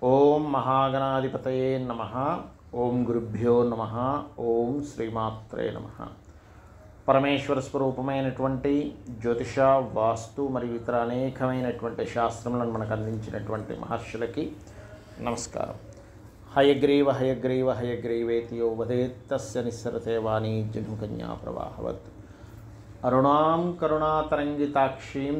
ఓం మహాగణాధిపతయే నమ ఓం గురుభ్యో నమ ఓం శ్రీమాత్రే నమ పరమేశ్వర స్వరూపమైనటువంటి జ్యోతిష వాస్తు మరియు ఇతర అనేకమైనటువంటి శాస్త్రములను మనకు అందించినటువంటి మహర్షులకి నమస్కారం హయగ్రీవ హయగ్రీవ హయగ్రీవేతియో వదేత్తస్య నిస్సరతే వాణి జనుకన్యా ప్రవాహవత్ అరుణాం కరుణాతరంగితాక్షీం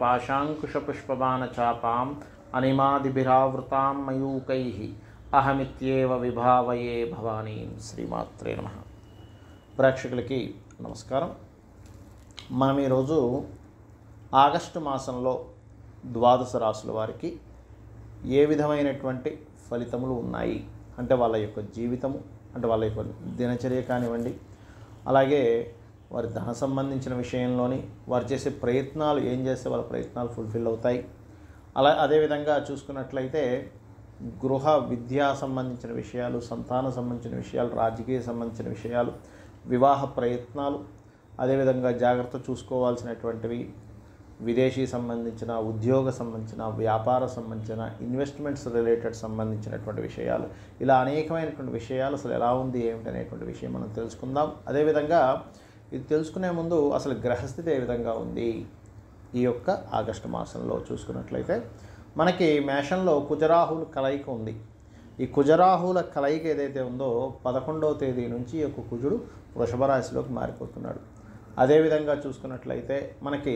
ధృతపాశాంకుశపుష్పబాణచాపాం అనిమాదిభిరావృతాం మయూకై అహమిత్యేవ విభావయే భవానీం శ్రీమాత్రే నమ ప్రేక్షకులకి నమస్కారం మనం ఈరోజు ఆగస్టు మాసంలో ద్వాదశ రాసుల వారికి ఏ విధమైనటువంటి ఫలితములు ఉన్నాయి అంటే వాళ్ళ యొక్క జీవితము అంటే వాళ్ళ యొక్క దినచర్య కానివ్వండి అలాగే వారి ధన సంబంధించిన విషయంలోని వారు చేసే ప్రయత్నాలు ఏం చేస్తే వాళ్ళ ప్రయత్నాలు ఫుల్ఫిల్ అవుతాయి అలా అదేవిధంగా చూసుకున్నట్లయితే గృహ విద్యా సంబంధించిన విషయాలు సంతాన సంబంధించిన విషయాలు రాజకీయ సంబంధించిన విషయాలు వివాహ ప్రయత్నాలు అదేవిధంగా జాగ్రత్త చూసుకోవాల్సినటువంటివి విదేశీ సంబంధించిన ఉద్యోగ సంబంధించిన వ్యాపార సంబంధించిన ఇన్వెస్ట్మెంట్స్ రిలేటెడ్ సంబంధించినటువంటి విషయాలు ఇలా అనేకమైనటువంటి విషయాలు అసలు ఎలా ఉంది ఏమిటి అనేటువంటి విషయం మనం తెలుసుకుందాం అదేవిధంగా ఇది తెలుసుకునే ముందు అసలు గ్రహస్థితి ఏ విధంగా ఉంది ఈ యొక్క ఆగస్టు మాసంలో చూసుకున్నట్లయితే మనకి మేషంలో కుజరాహుల కలయిక ఉంది ఈ కుజరాహుల కలయిక ఏదైతే ఉందో పదకొండవ తేదీ నుంచి ఈ యొక్క కుజుడు వృషభ రాశిలోకి మారిపోతున్నాడు అదేవిధంగా చూసుకున్నట్లయితే మనకి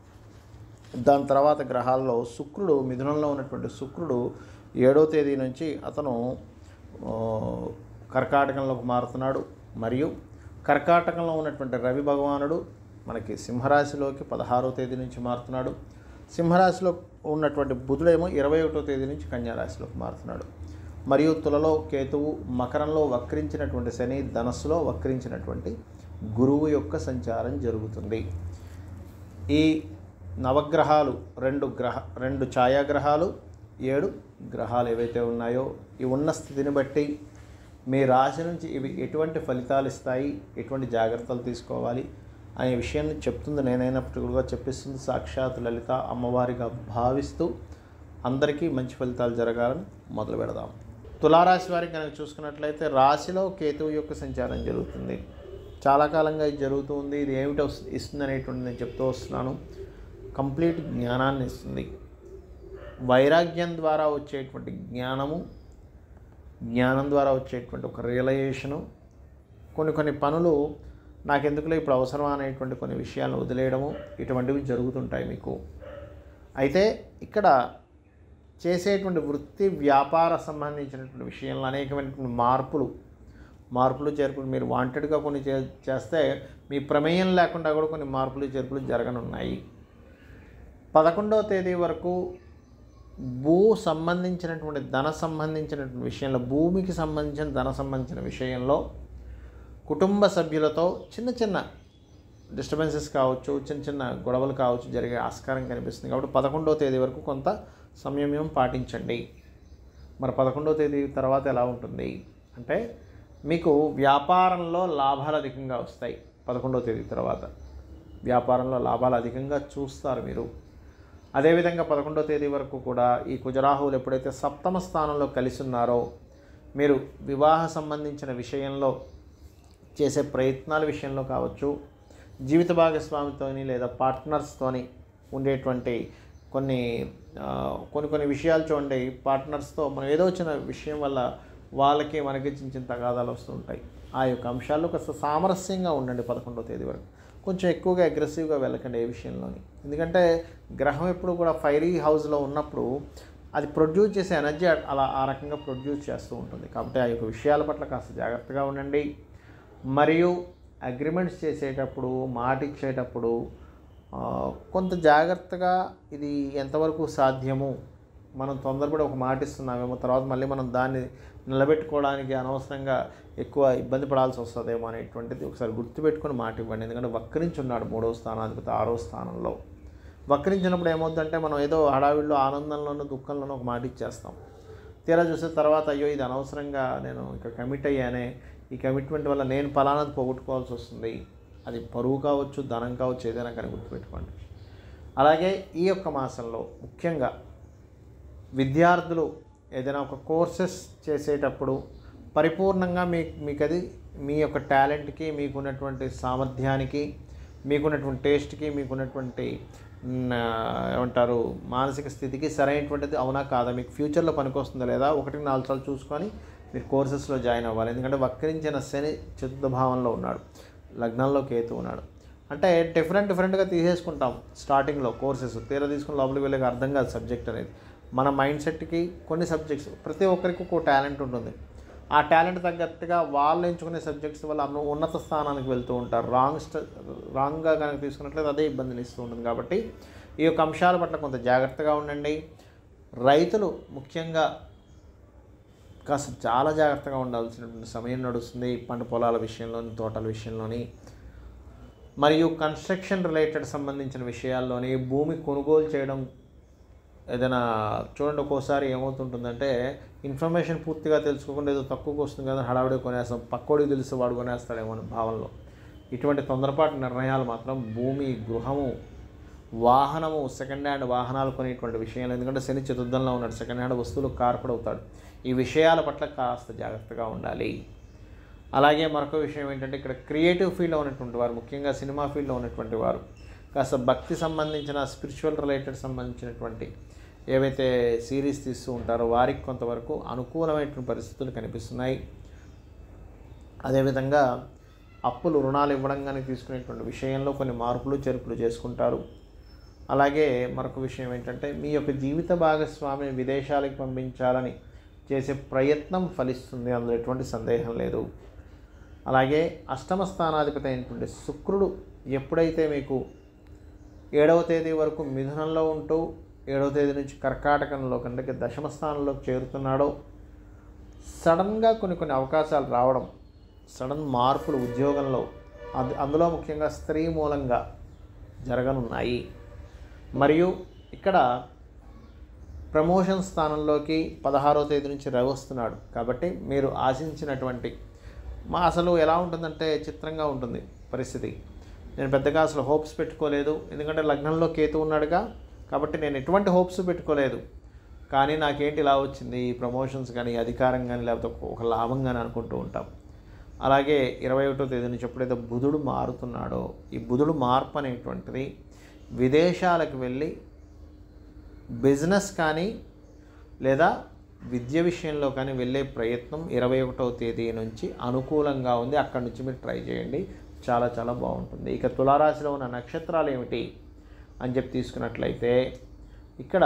దాని తర్వాత గ్రహాల్లో శుక్రుడు మిథునంలో ఉన్నటువంటి శుక్రుడు ఏడో తేదీ నుంచి అతను ఆ, కర్కాటకంలోకి మారుతున్నాడు మరియు కర్కాటకంలో ఉన్నటువంటి రవి భగవానుడు మనకి సింహరాశిలోకి పదహారో తేదీ నుంచి మారుతున్నాడు సింహరాశిలో ఉన్నటువంటి బుధుడేమో ఇరవై ఒకటో తేదీ నుంచి కన్యారాశిలోకి మారుతున్నాడు మరియు తులలో కేతువు మకరంలో వక్రించినటువంటి శని ధనస్సులో వక్రించినటువంటి గురువు యొక్క సంచారం జరుగుతుంది ఈ నవగ్రహాలు రెండు గ్రహ రెండు ఛాయాగ్రహాలు ఏడు గ్రహాలు ఏవైతే ఉన్నాయో ఈ ఉన్న స్థితిని బట్టి మీ రాశి నుంచి ఇవి ఎటువంటి ఫలితాలు ఇస్తాయి ఎటువంటి జాగ్రత్తలు తీసుకోవాలి అనే విషయాన్ని చెప్తుంది నేనైనప్పటికీ కూడా చెప్పిస్తుంది సాక్షాత్ లలిత అమ్మవారిగా భావిస్తూ అందరికీ మంచి ఫలితాలు జరగాలని మొదలు పెడదాం తులారాశి వారికి కనుక చూసుకున్నట్లయితే రాశిలో కేతువు యొక్క సంచారం జరుగుతుంది చాలా కాలంగా ఇది జరుగుతుంది ఇది ఏమిటి వస్- ఇస్తుంది అనేటువంటి నేను చెప్తూ వస్తున్నాను కంప్లీట్ జ్ఞానాన్ని ఇస్తుంది వైరాగ్యం ద్వారా వచ్చేటువంటి జ్ఞానము జ్ఞానం ద్వారా వచ్చేటువంటి ఒక రియలైజేషను కొన్ని కొన్ని పనులు నాకెందుకులే ఇప్పుడు అవసరమా అనేటువంటి కొన్ని విషయాలను వదిలేయడము ఇటువంటివి జరుగుతుంటాయి మీకు అయితే ఇక్కడ చేసేటువంటి వృత్తి వ్యాపార సంబంధించినటువంటి విషయంలో అనేకమైనటువంటి మార్పులు మార్పులు చేర్పులు మీరు వాంటెడ్గా కొన్ని చే చేస్తే మీ ప్రమేయం లేకుండా కూడా కొన్ని మార్పులు చేర్పులు జరగనున్నాయి పదకొండవ తేదీ వరకు భూ సంబంధించినటువంటి ధన సంబంధించినటువంటి విషయంలో భూమికి సంబంధించిన ధన సంబంధించిన విషయంలో కుటుంబ సభ్యులతో చిన్న చిన్న డిస్టర్బెన్సెస్ కావచ్చు చిన్న చిన్న గొడవలు కావచ్చు జరిగే ఆస్కారం కనిపిస్తుంది కాబట్టి పదకొండవ తేదీ వరకు కొంత సంయమం పాటించండి మరి పదకొండవ తేదీ తర్వాత ఎలా ఉంటుంది అంటే మీకు వ్యాపారంలో లాభాలు అధికంగా వస్తాయి పదకొండవ తేదీ తర్వాత వ్యాపారంలో లాభాలు అధికంగా చూస్తారు మీరు అదేవిధంగా పదకొండవ తేదీ వరకు కూడా ఈ కుజరాహువులు ఎప్పుడైతే సప్తమ స్థానంలో కలిసి ఉన్నారో మీరు వివాహ సంబంధించిన విషయంలో చేసే ప్రయత్నాల విషయంలో కావచ్చు జీవిత భాగస్వామితోని లేదా పార్ట్నర్స్తోని ఉండేటువంటి కొన్ని ఆ, కొన్ని కొన్ని విషయాలు చూడండి పార్ట్నర్స్తో మనం ఏదో చిన్న విషయం వల్ల వాళ్ళకి మనకి చిన్న చిన్న తగాదాలు వస్తుంటాయి ఆ యొక్క అంశాల్లో కాస్త సామరస్యంగా ఉండండి పదకొండవ తేదీ వరకు కొంచెం ఎక్కువగా అగ్రెసివ్గా వెళ్ళకండి ఏ విషయంలోని ఎందుకంటే గ్రహం ఎప్పుడు కూడా ఫైరీ హౌస్లో ఉన్నప్పుడు అది ప్రొడ్యూస్ చేసే ఎనర్జీ అలా ఆ రకంగా ప్రొడ్యూస్ చేస్తూ ఉంటుంది కాబట్టి ఆ యొక్క విషయాల పట్ల కాస్త జాగ్రత్తగా ఉండండి మరియు అగ్రిమెంట్స్ చేసేటప్పుడు మాట ఇచ్చేటప్పుడు ఆ, కొంత జాగ్రత్తగా ఇది ఎంతవరకు సాధ్యము మనం తొందరపడి ఒక మాట ఇస్తున్నామేమో తర్వాత మళ్ళీ మనం దాన్ని నిలబెట్టుకోవడానికి అనవసరంగా ఎక్కువ ఇబ్బంది పడాల్సి వస్తుందేమో అనేటువంటిది ఒకసారి గుర్తుపెట్టుకొని మాట ఇవ్వండి ఎందుకంటే వక్రించున్నాడు మూడవ స్థానాధిపతి ఆరో స్థానంలో వక్రించినప్పుడు ఏమవుతుందంటే మనం ఏదో హడావిడిలో ఆనందంలోనూ దుఃఖంలోనూ ఒక మాట ఇచ్చేస్తాం తీరా చూసిన తర్వాత అయ్యో ఇది అనవసరంగా నేను ఇక కమిట్ అయ్యానే ఈ కమిట్మెంట్ వల్ల నేను ఫలానాది పోగొట్టుకోవాల్సి వస్తుంది అది పరువు కావచ్చు ధనం కావచ్చు ఏదైనా కానీ గుర్తుపెట్టుకోండి అలాగే ఈ యొక్క మాసంలో ముఖ్యంగా విద్యార్థులు ఏదైనా ఒక కోర్సెస్ చేసేటప్పుడు పరిపూర్ణంగా మీ మీకు అది మీ యొక్క టాలెంట్కి మీకున్నటువంటి సామర్థ్యానికి మీకున్నటువంటి టేస్ట్కి మీకున్నటువంటి మ్, ఏమంటారు మానసిక స్థితికి సరైనటువంటిది అవునా కాదా మీకు ఫ్యూచర్లో పనికొస్తుందా లేదా ఒకటి నాలుగు సార్లు చూసుకొని మీరు కోర్సెస్లో జాయిన్ అవ్వాలి ఎందుకంటే వక్రించిన శని చతుర్థ భావంలో ఉన్నాడు లగ్నంలో కేతు ఉన్నాడు అంటే డిఫరెంట్ డిఫరెంట్గా తీసేసుకుంటాం స్టార్టింగ్లో కోర్సెస్ తీరా తీసుకుని లోపలికి వెళ్ళే అర్థం కాదు సబ్జెక్ట్ అనేది మన మైండ్ సెట్కి కొన్ని సబ్జెక్ట్స్ ప్రతి ఒక్కరికి ఒక టాలెంట్ ఉంటుంది ఆ టాలెంట్ తగ్గట్టుగా వాళ్ళు ఎంచుకునే సబ్జెక్ట్స్ వల్ల అను ఉన్నత స్థానానికి వెళ్తూ ఉంటారు రాంగ్ స్ట రాంగ్గా కనుక తీసుకున్నట్లయితే అదే ఇబ్బందిని ఇస్తూ ఉంటుంది కాబట్టి ఈ యొక్క అంశాల పట్ల కొంత జాగ్రత్తగా ఉండండి రైతులు ముఖ్యంగా కాస్త చాలా జాగ్రత్తగా ఉండాల్సినటువంటి సమయం నడుస్తుంది పంట పొలాల విషయంలోని తోటల విషయంలోని మరియు కన్స్ట్రక్షన్ రిలేటెడ్ సంబంధించిన విషయాల్లోని భూమి కొనుగోలు చేయడం ఏదైనా చూడండి ఒక్కోసారి ఏమవుతుంటుందంటే ఇన్ఫర్మేషన్ పూర్తిగా తెలుసుకోకుండా ఏదో తక్కువకి వస్తుంది కదా హడావిడి కొనేస్తాం పక్కోడికి తెలిసి వాడు కొనేస్తాడేమో అనే భావనలో ఇటువంటి తొందరపాటు నిర్ణయాలు మాత్రం భూమి గృహము వాహనము సెకండ్ హ్యాండ్ వాహనాలు కొనేటువంటి విషయాలు ఎందుకంటే శని చతుర్థంలో ఉన్నాడు సెకండ్ హ్యాండ్ వస్తువులు కార్పడ్ అవుతాడు ఈ విషయాల పట్ల కాస్త జాగ్రత్తగా ఉండాలి అలాగే మరొక విషయం ఏంటంటే ఇక్కడ క్రియేటివ్ ఫీల్డ్లో ఉన్నటువంటి వారు ముఖ్యంగా సినిమా ఫీల్డ్లో ఉన్నటువంటి వారు కాస్త భక్తి సంబంధించిన స్పిరిచువల్ రిలేటెడ్ సంబంధించినటువంటి ఏవైతే సిరీస్ తీస్తూ ఉంటారో వారికి కొంతవరకు అనుకూలమైనటువంటి పరిస్థితులు కనిపిస్తున్నాయి అదేవిధంగా అప్పులు రుణాలు ఇవ్వడం కానీ తీసుకునేటువంటి విషయంలో కొన్ని మార్పులు చేర్పులు చేసుకుంటారు అలాగే మరొక విషయం ఏంటంటే మీ యొక్క జీవిత భాగస్వామిని విదేశాలకు పంపించాలని చేసే ప్రయత్నం ఫలిస్తుంది అందులో ఎటువంటి సందేహం లేదు అలాగే అష్టమ స్థానాధిపతి అయినటువంటి శుక్రుడు ఎప్పుడైతే మీకు ఏడవ తేదీ వరకు మిథునంలో ఉంటూ ఏడవ తేదీ నుంచి కర్కాటకంలో కంటే దశమ స్థానంలోకి చేరుతున్నాడో సడన్గా కొన్ని కొన్ని అవకాశాలు రావడం సడన్ మార్పులు ఉద్యోగంలో అది అందులో ముఖ్యంగా స్త్రీ మూలంగా జరగనున్నాయి మరియు ఇక్కడ ప్రమోషన్ స్థానంలోకి పదహారో తేదీ నుంచి రవి వస్తున్నాడు కాబట్టి మీరు ఆశించినటువంటి మా అసలు ఎలా ఉంటుందంటే చిత్రంగా ఉంటుంది పరిస్థితి నేను పెద్దగా అసలు హోప్స్ పెట్టుకోలేదు ఎందుకంటే లగ్నంలో కేతు ఉన్నాడుగా కాబట్టి నేను ఎటువంటి హోప్స్ పెట్టుకోలేదు కానీ నాకేంటి ఇలా వచ్చింది ఈ ప్రమోషన్స్ కానీ అధికారం కానీ లేకపోతే ఒక- ఒక లాభం కానీ అనుకుంటూ ఉంటాం అలాగే ఇరవై ఒకటో తేదీ నుంచి ఎప్పుడైతే బుధుడు మారుతున్నాడో ఈ బుధుడు మార్పు అనేటువంటిది విదేశాలకు వెళ్ళి బిజినెస్ కానీ లేదా విద్య విషయంలో కానీ వెళ్ళే ప్రయత్నం ఇరవై ఒకటవ తేదీ నుంచి అనుకూలంగా ఉంది అక్కడి నుంచి మీరు ట్రై చేయండి చాలా చాలా బాగుంటుంది ఇక తులారాశిలో ఉన్న నక్షత్రాలు ఏమిటి అని చెప్పి తీసుకున్నట్లయితే ఇక్కడ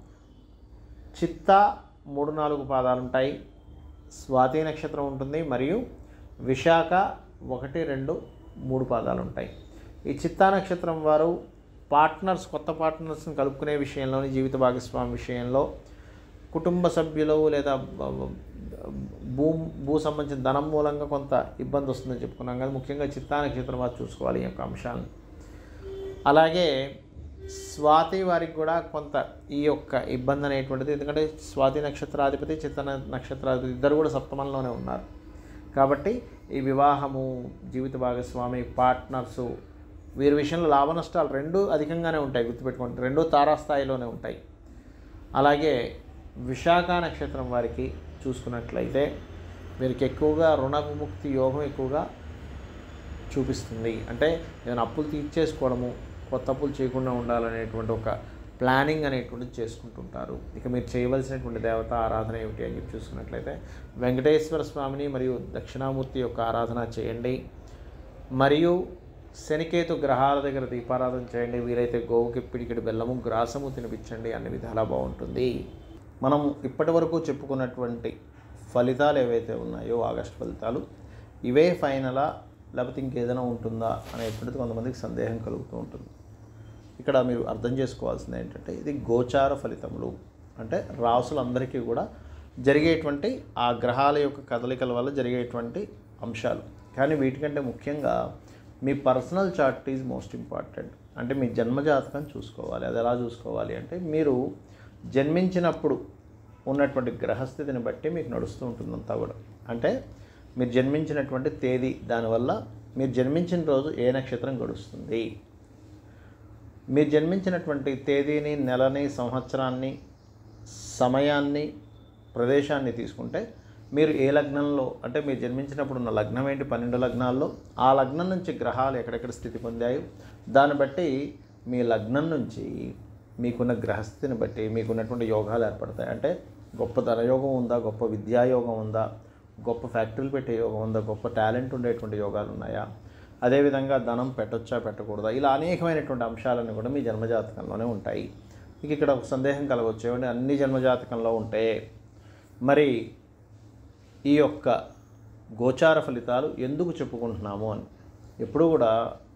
చిత్త మూడు నాలుగు పాదాలు ఉంటాయి స్వాతి నక్షత్రం ఉంటుంది మరియు విశాఖ ఒకటి రెండు మూడు పాదాలు ఉంటాయి ఈ చిత్తా నక్షత్రం వారు పార్ట్నర్స్ కొత్త పార్ట్నర్స్ని కలుపుకునే విషయంలోని జీవిత భాగస్వామి విషయంలో కుటుంబ సభ్యులు లేదా బ- బ- భూ భూ సంబంధించిన ధనం మూలంగా కొంత ఇబ్బంది వస్తుందని చెప్పుకున్నాం కదా ముఖ్యంగా చిత్తా నక్షత్రం వారు చూసుకోవాలి ఈ యొక్క అంశాలను అలాగే స్వాతి వారికి కూడా కొంత ఈ యొక్క ఇబ్బంది అనేటువంటిది ఎందుకంటే స్వాతి నక్షత్రాధిపతి చిత్త న- నక్షత్రాధిపతి ఇద్దరు కూడా సప్తమంలోనే ఉన్నారు కాబట్టి ఈ వివాహము జీవిత భాగస్వామి పార్ట్నర్సు వీరి విషయంలో లాభ నష్టాలు రెండు అధికంగానే ఉంటాయి గుర్తుపెట్టుకోండి రెండు తారాస్థాయిలోనే ఉంటాయి అలాగే విశాఖ నక్షత్రం వారికి చూసుకున్నట్లయితే వీరికి ఎక్కువగా రుణ విముక్తి యోగం ఎక్కువగా చూపిస్తుంది అంటే ఏదైనా అప్పులు తీర్చేసుకోవడము కొత్త అప్పులు చేయకుండా ఉండాలనేటువంటి ఒక ప్లానింగ్ అనేటువంటిది చేసుకుంటుంటారు ఇక మీరు చేయవలసినటువంటి దేవత ఆరాధన ఏమిటి అని చెప్పి చూసుకున్నట్లయితే వెంకటేశ్వర స్వామిని మరియు దక్షిణామూర్తి యొక్క ఆరాధన చేయండి మరియు శనికేతు గ్రహాల దగ్గర దీపారాధన చేయండి వీలైతే గోవుకి పిడికిడి బెల్లము గ్రాసము తినిపించండి అన్ని విధాలా బాగుంటుంది మనం ఇప్పటి వరకు చెప్పుకున్నటువంటి ఫలితాలు ఏవైతే ఉన్నాయో ఆగస్టు ఫలితాలు ఇవే ఫైనలా లేకపోతే ఇంకేదైనా ఉంటుందా అనేటువంటిది కొంతమందికి సందేహం కలుగుతూ ఉంటుంది ఇక్కడ మీరు అర్థం చేసుకోవాల్సింది ఏంటంటే ఇది గోచార ఫలితములు అంటే రాసులందరికీ కూడా జరిగేటువంటి ఆ గ్రహాల యొక్క కదలికల వల్ల జరిగేటువంటి అంశాలు కానీ వీటికంటే ముఖ్యంగా మీ personal chart is most important అంటే మీ జన్మజాతకం చూసుకోవాలి అది ఎలా చూసుకోవాలి అంటే మీరు జన్మించినప్పుడు ఉన్నటువంటి గ్రహస్థితిని బట్టి మీకు నడుస్తూ ఉంటుందంతా కూడా అంటే మీరు జన్మించినటువంటి తేదీ దానివల్ల మీరు జన్మించిన రోజు ఏ నక్షత్రం గడుస్తుంది మీరు జన్మించినటువంటి తేదీని నెలని సంవత్సరాన్ని సమయాన్ని ప్రదేశాన్ని తీసుకుంటే మీరు ఏ లగ్నంలో అంటే మీరు జన్మించినప్పుడు ఉన్న లగ్నం ఏంటి పన్నెండు లగ్నాల్లో ఆ లగ్నం నుంచి గ్రహాలు ఎక్కడెక్కడ స్థితి పొందాయో దాన్ని బట్టి మీ లగ్నం నుంచి మీకున్న గ్రహస్థితిని బట్టి మీకున్నటువంటి యోగాలు ఏర్పడతాయి అంటే గొప్ప ధనయోగం ఉందా గొప్ప విద్యాయోగం ఉందా గొప్ప ఫ్యాక్టరీలు పెట్టే యోగం ఉందా గొప్ప టాలెంట్ ఉండేటువంటి యోగాలు ఉన్నాయా అదేవిధంగా ధనం పెట్టొచ్చా పెట్టకూడదా ఇలా అనేకమైనటువంటి అంశాలన్నీ కూడా మీ జన్మజాతకంలోనే ఉంటాయి మీకు ఇక్కడ ఒక సందేహం కలగవచ్చు ఏమంటే అన్ని జన్మజాతకంలో ఉంటే మరి ఈ యొక్క గోచార ఫలితాలు ఎందుకు చెప్పుకుంటున్నాము అని ఎప్పుడు కూడా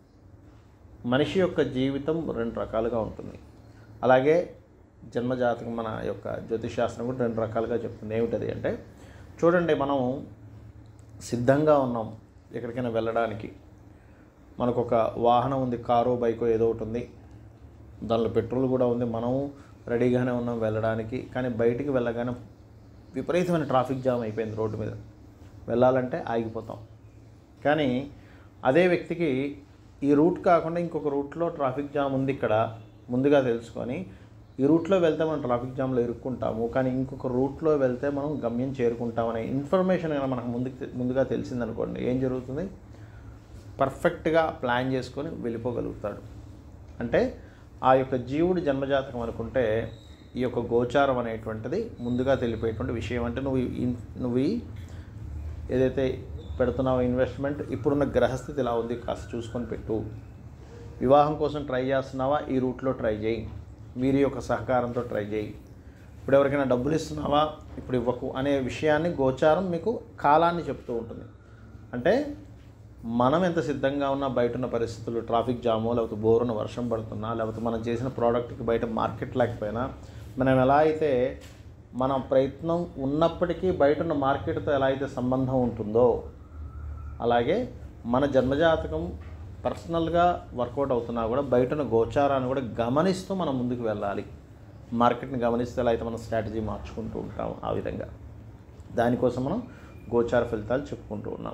మనిషి యొక్క జీవితం రెండు రకాలుగా ఉంటుంది అలాగే జన్మజాతకం మన యొక్క జ్యోతిషాస్త్రం కూడా రెండు రకాలుగా చెప్తుంది ఏమిటది అంటే చూడండి మనం సిద్ధంగా ఉన్నాం ఎక్కడికైనా వెళ్ళడానికి మనకు ఒక వాహనం ఉంది కారు బైకో ఏదో ఒకటి ఉంది దానిలో పెట్రోల్ కూడా ఉంది మనం రెడీగానే ఉన్నాం వెళ్ళడానికి కానీ బయటికి వెళ్ళగానే విపరీతమైన ట్రాఫిక్ జామ్ అయిపోయింది రోడ్డు మీద వెళ్ళాలంటే ఆగిపోతాం కానీ అదే వ్యక్తికి ఈ రూట్ కాకుండా ఇంకొక రూట్లో ట్రాఫిక్ జామ్ ఉంది ఇక్కడ ముందుగా తెలుసుకొని ఈ రూట్లో వెళ్తే మనం ట్రాఫిక్ జామ్లో ఇరుక్కుంటాము కానీ ఇంకొక రూట్లో వెళ్తే మనం గమ్యం చేరుకుంటామనే ఇన్ఫర్మేషన్ కనుక మనకు ముందుకు ముందుగా తెలిసిందనుకోండి ఏం జరుగుతుంది పర్ఫెక్ట్గా ప్లాన్ చేసుకొని వెళ్ళిపోగలుగుతాడు అంటే ఆ యొక్క జీవుడి జన్మజాతకం అనుకుంటే ఈ యొక్క గోచారం అనేటువంటిది ముందుగా తెలిపేటువంటి విషయం అంటే నువ్వు ఇన్- నువ్వు ఈ ఏదైతే పెడుతున్నావో ఇన్వెస్ట్మెంట్ ఇప్పుడున్న గ్రహస్థితి ఇలా ఉంది కాస్త చూసుకొని పెట్టు వివాహం కోసం ట్రై చేస్తున్నావా ఈ రూట్లో ట్రై చేయి వీరి యొక్క సహకారంతో ట్రై చేయి ఇప్పుడు ఎవరికైనా డబ్బులు ఇస్తున్నావా ఇప్పుడు ఇవ్వకు అనే విషయాన్ని గోచారం మీకు కాలాన్ని చెప్తూ ఉంటుంది అంటే మనం ఎంత సిద్ధంగా ఉన్నా బయట ఉన్న పరిస్థితులు ట్రాఫిక్ జామో లేకపోతే బోరున వర్షం పడుతున్నా లేకపోతే మనం చేసిన ప్రోడక్ట్కి బయట మార్కెట్ లేకపోయినా మనం ఎలా అయితే మన ప్రయత్నం ఉన్నప్పటికీ బయట ఉన్న మార్కెట్తో ఎలా అయితే సంబంధం ఉంటుందో అలాగే మన జన్మజాతకం పర్సనల్గా వర్కౌట్ అవుతున్నా కూడా బయట ఉన్న గోచారాన్ని కూడా గమనిస్తూ మనం ముందుకు వెళ్ళాలి మార్కెట్ని గమనిస్తే ఎలా అయితే మనం స్ట్రాటజీ మార్చుకుంటూ ఉంటాం ఆ విధంగా దానికోసం మనం గోచార ఫలితాలు చెప్పుకుంటూ ఉన్నాం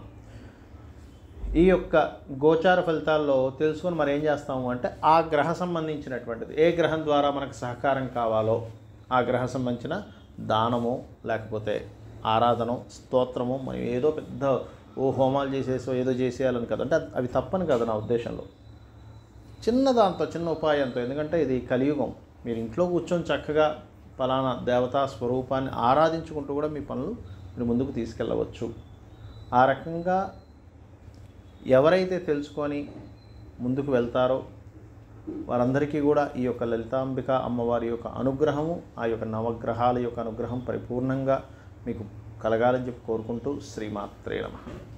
ఈ యొక్క గోచార ఫలితాల్లో తెలుసుకొని మరి ఏం చేస్తాము అంటే ఆ గ్రహ సంబంధించినటువంటిది ఏ గ్రహం ద్వారా మనకు సహకారం కావాలో ఆ గ్రహ సంబంధించిన దానము లేకపోతే ఆరాధన స్తోత్రము మనం ఏదో పెద్ద ఓ హోమాలు చేసేసో ఏదో చేసేయాలని కదా అంటే అవి తప్పని కదా నా ఉద్దేశంలో చిన్న దాంతో చిన్న ఉపాయంతో ఎందుకంటే ఇది కలియుగం మీరు ఇంట్లో కూర్చొని చక్కగా ఫలానా దేవతా స్వరూపాన్ని ఆరాధించుకుంటూ కూడా మీ పనులు మీరు ముందుకు తీసుకెళ్ళవచ్చు ఆ రకంగా ఎవరైతే తెలుసుకొని ముందుకు వెళ్తారో వారందరికీ కూడా ఈ యొక్క లలితాంబిక అమ్మవారి యొక్క అనుగ్రహము ఆ యొక్క నవగ్రహాల యొక్క అనుగ్రహం పరిపూర్ణంగా మీకు కలగాలని చెప్పి కోరుకుంటూ శ్రీమాత్రే నమః